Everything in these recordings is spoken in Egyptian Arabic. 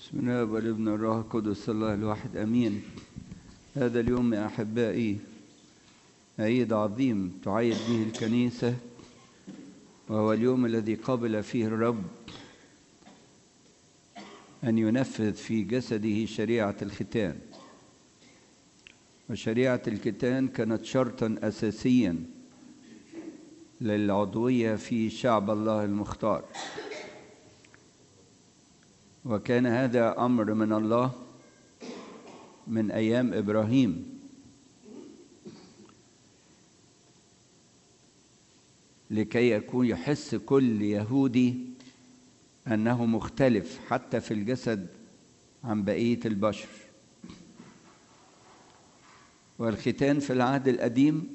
بسم الله والابن الروح القدس الله الواحد امين هذا اليوم يا احبائي عيد عظيم تعيد به الكنيسه وهو اليوم الذي قبل فيه الرب ان ينفذ في جسده شريعه الختان وشريعه الختان كانت شرطا اساسيا للعضويه في شعب الله المختار وكان هذا امر من الله من ايام ابراهيم لكي يكون يحس كل يهودي انه مختلف حتى في الجسد عن بقيه البشر والختان في العهد القديم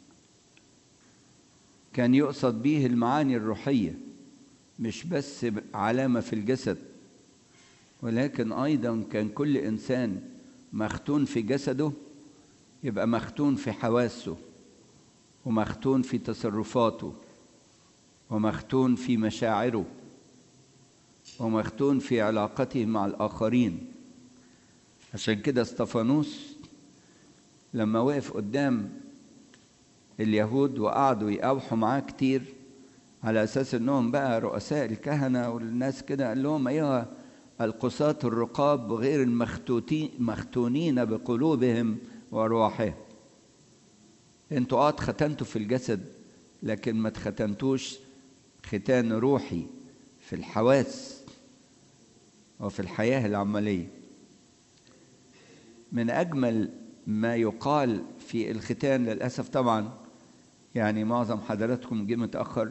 كان يقصد به المعاني الروحيه مش بس علامه في الجسد ولكن ايضا كان كل انسان مختون في جسده يبقى مختون في حواسه ومختون في تصرفاته ومختون في مشاعره ومختون في علاقته مع الاخرين عشان كده استفانوس لما وقف قدام اليهود وقعدوا يقاوحوا معاه كتير على اساس انهم بقى رؤساء الكهنه والناس كده قال لهم ايها القساة الرقاب غير المختوتين مختونين بقلوبهم وارواحهم انتوا اه اتختنتوا في الجسد لكن ما اتختنتوش ختان روحي في الحواس وفي الحياة العملية من أجمل ما يقال في الختان للأسف طبعا يعني معظم حضراتكم جه متأخر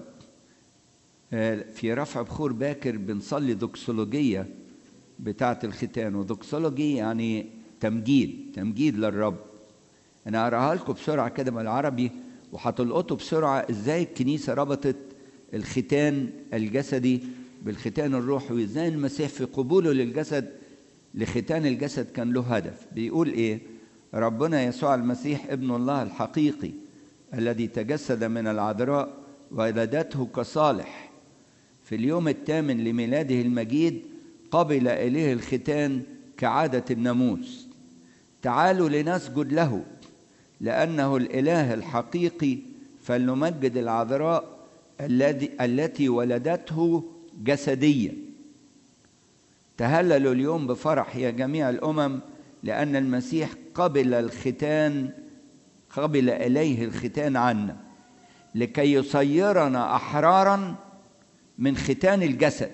في رفع بخور باكر بنصلي دوكسولوجية بتاعة الختان ودوكسولوجي يعني تمجيد تمجيد للرب أنا هقراها لكم بسرعة كده بالعربي وهتلقطوا بسرعة إزاي الكنيسة ربطت الختان الجسدي بالختان الروحي وإزاي المسيح في قبوله للجسد لختان الجسد كان له هدف بيقول إيه ربنا يسوع المسيح ابن الله الحقيقي الذي تجسد من العذراء ولدته كصالح في اليوم الثامن لميلاده المجيد قبل إليه الختان كعادة الناموس تعالوا لنسجد له لأنه الإله الحقيقي فلنمجد العذراء الذي التي ولدته جسديا تهللوا اليوم بفرح يا جميع الأمم لأن المسيح قبل الختان قبل إليه الختان عنا لكي يصيرنا أحرارا من ختان الجسد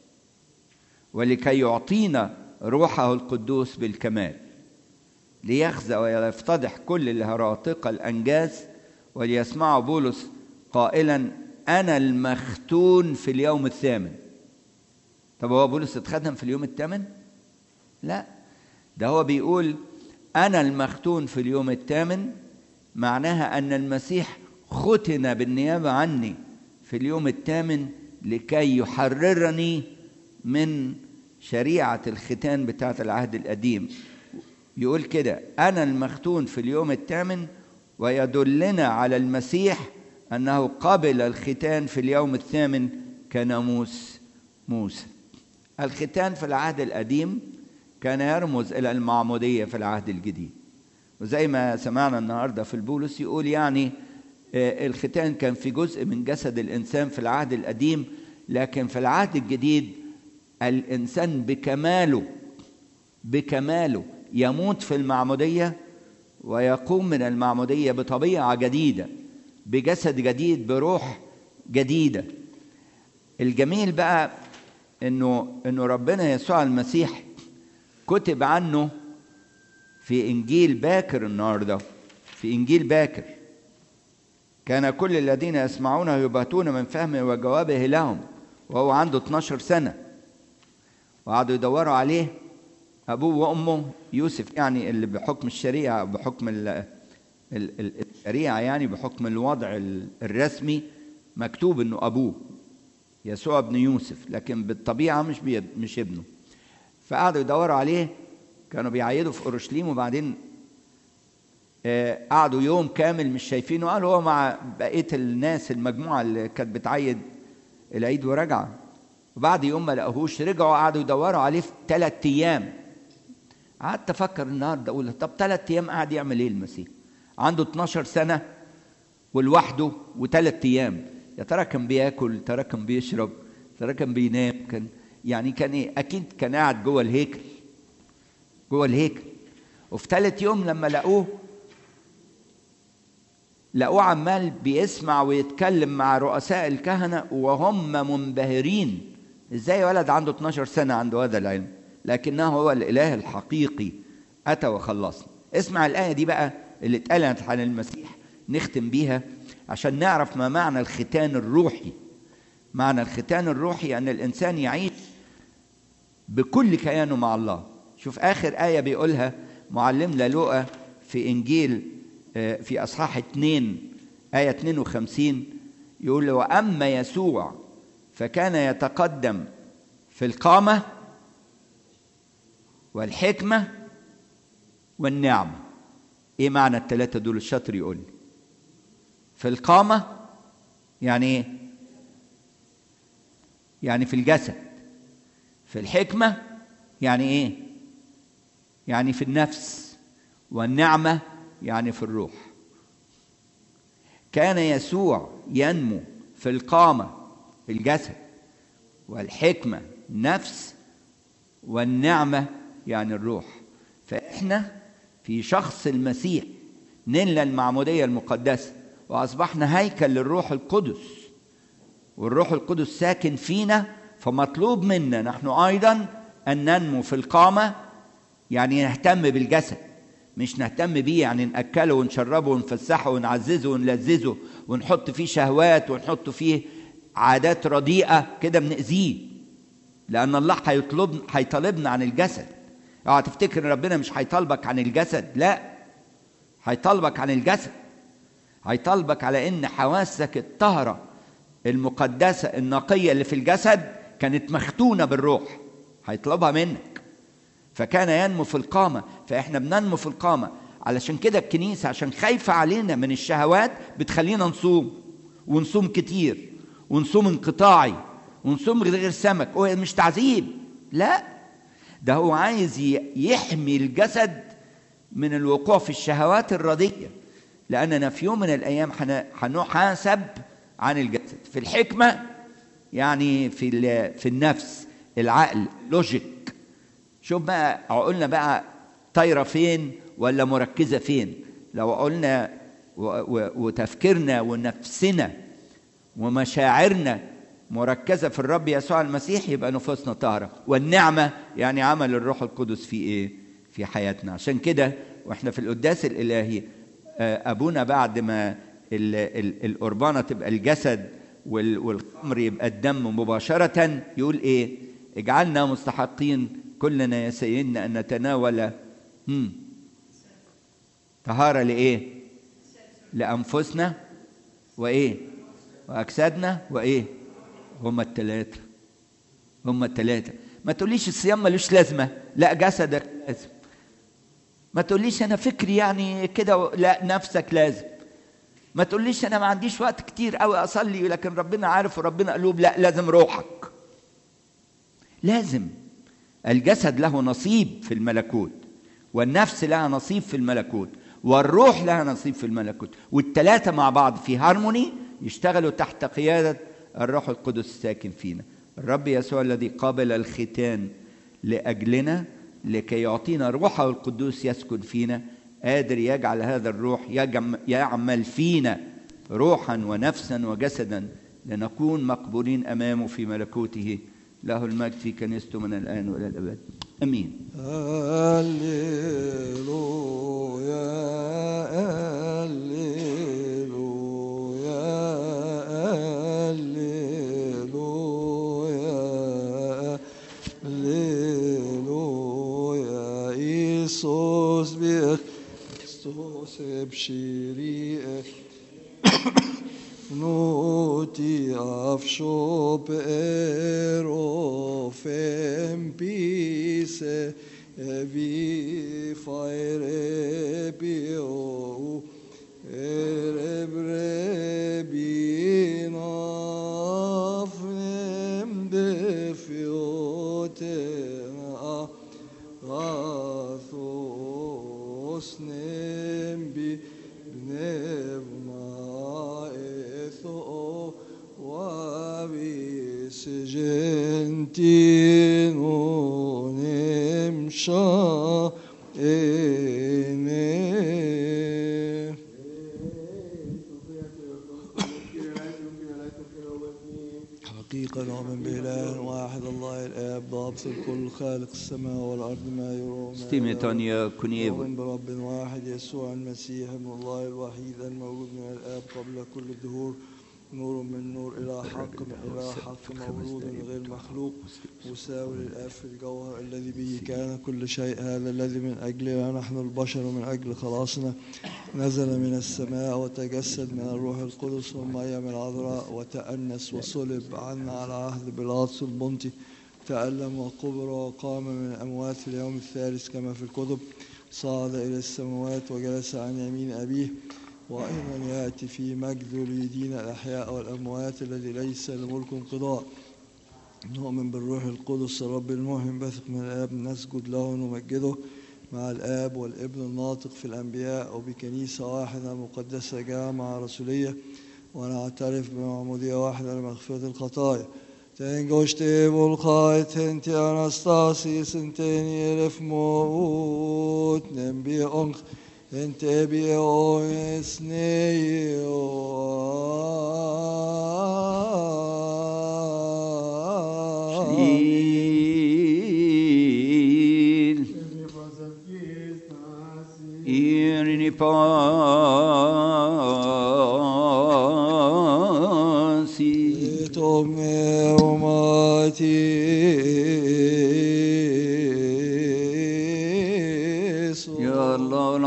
ولكي يعطينا روحه القدوس بالكمال ليخزى ويفتضح كل الهراطقة الأنجاز وليسمعوا بولس قائلا أنا المختون في اليوم الثامن طب هو بولس اتختم في اليوم الثامن؟ لا ده هو بيقول أنا المختون في اليوم الثامن معناها أن المسيح ختن بالنيابة عني في اليوم الثامن لكي يحررني من شريعة الختان بتاعة العهد القديم يقول كده أنا المختون في اليوم الثامن ويدلنا على المسيح أنه قبل الختان في اليوم الثامن كناموس موسى الختان في العهد القديم كان يرمز إلى المعمودية في العهد الجديد وزي ما سمعنا النهاردة في البولس يقول يعني الختان كان في جزء من جسد الإنسان في العهد القديم لكن في العهد الجديد الإنسان بكماله بكماله يموت في المعمودية ويقوم من المعمودية بطبيعة جديدة بجسد جديد بروح جديدة الجميل بقى انه انه ربنا يسوع المسيح كتب عنه في انجيل باكر النهارده في انجيل باكر كان كل الذين يسمعونه يبهتون من فهمه وجوابه لهم وهو عنده 12 سنه وقعدوا يدوروا عليه ابوه وامه يوسف يعني اللي بحكم الشريعه بحكم الشريعه يعني بحكم الوضع الرسمي مكتوب انه ابوه يسوع ابن يوسف لكن بالطبيعه مش مش ابنه فقعدوا يدوروا عليه كانوا بيعيدوا في اورشليم وبعدين قعدوا يوم كامل مش شايفينه قالوا هو مع بقيه الناس المجموعه اللي كانت بتعيد العيد ورجعه وبعد يوم ما لقوهوش رجعوا قعدوا يدوروا عليه في ثلاث ايام قعدت افكر النهارده اقول طب ثلاث ايام قعد يعمل ايه المسيح عنده 12 سنه ولوحده وثلاث ايام يا ترى كان بياكل ترى كان بيشرب ترى كان بينام كان يعني كان ايه اكيد كان قاعد جوه الهيكل جوه الهيكل وفي ثالث يوم لما لقوه لقوه عمال بيسمع ويتكلم مع رؤساء الكهنه وهم منبهرين ازاي ولد عنده 12 سنه عنده هذا العلم لكنه هو الاله الحقيقي اتى وخلصنا اسمع الايه دي بقى اللي اتقالت عن المسيح نختم بيها عشان نعرف ما معنى الختان الروحي معنى الختان الروحي ان الانسان يعيش بكل كيانه مع الله شوف اخر ايه بيقولها معلمنا لوقا في انجيل في اصحاح 2 ايه 52 يقول واما يسوع فكان يتقدم في القامه والحكمه والنعمه ايه معنى الثلاثه دول الشاطر يقول لي في القامه يعني ايه يعني في الجسد في الحكمه يعني ايه يعني في النفس والنعمه يعني في الروح كان يسوع ينمو في القامه في الجسد والحكمه نفس والنعمه يعني الروح فاحنا في شخص المسيح نلنا المعموديه المقدسه واصبحنا هيكل للروح القدس والروح القدس ساكن فينا فمطلوب منا نحن ايضا ان ننمو في القامه يعني نهتم بالجسد مش نهتم بيه يعني ناكله ونشربه ونفسحه ونعززه ونلذذه ونحط فيه شهوات ونحط فيه عادات رديئه كده بنأذيه لان الله هيطلب هيطالبنا عن الجسد اوعى تفتكر ان ربنا مش هيطالبك عن الجسد لا هيطالبك عن الجسد هيطالبك على ان حواسك الطاهره المقدسه النقيه اللي في الجسد كانت مختونه بالروح هيطلبها منك فكان ينمو في القامه فاحنا بننمو في القامه علشان كده الكنيسه عشان خايفه علينا من الشهوات بتخلينا نصوم ونصوم كتير ونصوم انقطاعي ونصوم من غير سمك هو مش تعذيب لا ده هو عايز يحمي الجسد من الوقوع في الشهوات الرديئه لاننا في يوم من الايام هنحاسب عن الجسد في الحكمه يعني في في النفس العقل لوجيك شوف بقى عقولنا بقى طايره فين ولا مركزه فين لو قلنا وتفكيرنا ونفسنا ومشاعرنا مركزه في الرب يسوع المسيح يبقى نفوسنا طاهره والنعمه يعني عمل الروح القدس في ايه في حياتنا عشان كده واحنا في القداس الالهي ابونا بعد ما القربانه تبقى الجسد والخمر يبقى الدم مباشره يقول ايه اجعلنا مستحقين كلنا يا سيدنا ان نتناول هم طهاره لايه لانفسنا وايه واجسادنا وايه هما الثلاثه هما الثلاثه ما تقوليش الصيام ملوش لازمه لا جسدك لازم ما تقوليش انا فكري يعني كده لا نفسك لازم ما تقوليش انا ما عنديش وقت كتير قوي اصلي لكن ربنا عارف وربنا قلوب لا لازم روحك لازم الجسد له نصيب في الملكوت والنفس لها نصيب في الملكوت والروح لها نصيب في الملكوت والثلاثه مع بعض في هارموني يشتغلوا تحت قياده الروح القدس الساكن فينا الرب يسوع الذي قابل الختان لاجلنا لكي يعطينا روحه القدوس يسكن فينا قادر يجعل هذا الروح يعمل فينا روحا ونفسا وجسدا لنكون مقبولين امامه في ملكوته له المجد في كنيسته من الان والى الابد امين هللويا هللويا هللويا هللويا إيسوس بيخ Kristus ebshirie noti afshop erofem pise vi faire bio erebre binafnem de tena Gathos nembi bnevma etho wavis gentino nemsha ene حقيقة نؤمن بإله واحد الله الآب ضابط الكل خالق السماء والأرض ما يرى وما لا Stimeton يرى. jag kunjevo. نؤمن برب واحد يسوع المسيح ابن الله الوحيد المولود من الآب قبل كل الدهور نور من نور إلى حق من إلى حق مولود غير مخلوق مساوي للآب في الجوهر الذي به كان كل شيء هذا الذي من أجلنا نحن البشر ومن أجل خلاصنا نزل من السماء وتجسد من الروح القدس ومريم العذراء وتأنس وصلب عنا على عهد بيلاطس البنطي تألم وقبر وقام من الأموات في اليوم الثالث كما في الكتب صعد إلى السماوات وجلس عن يمين أبيه وأيضا يأتي في مجد ليدين الأحياء والأموات الذي ليس لملك انقضاء نؤمن بالروح القدس الرب المهم بثق من الآب نسجد له ونمجده مع الآب والابن الناطق في الأنبياء وبكنيسة واحدة مقدسة جامعة رسولية ونعترف بمعمودية واحدة لمغفرة الخطايا Tengoš te volkaj, ten ti anastasis, en ten jeref mout, nem bi onk, en te bi oes Shil. Irini pasi. Tome umati Ya Allah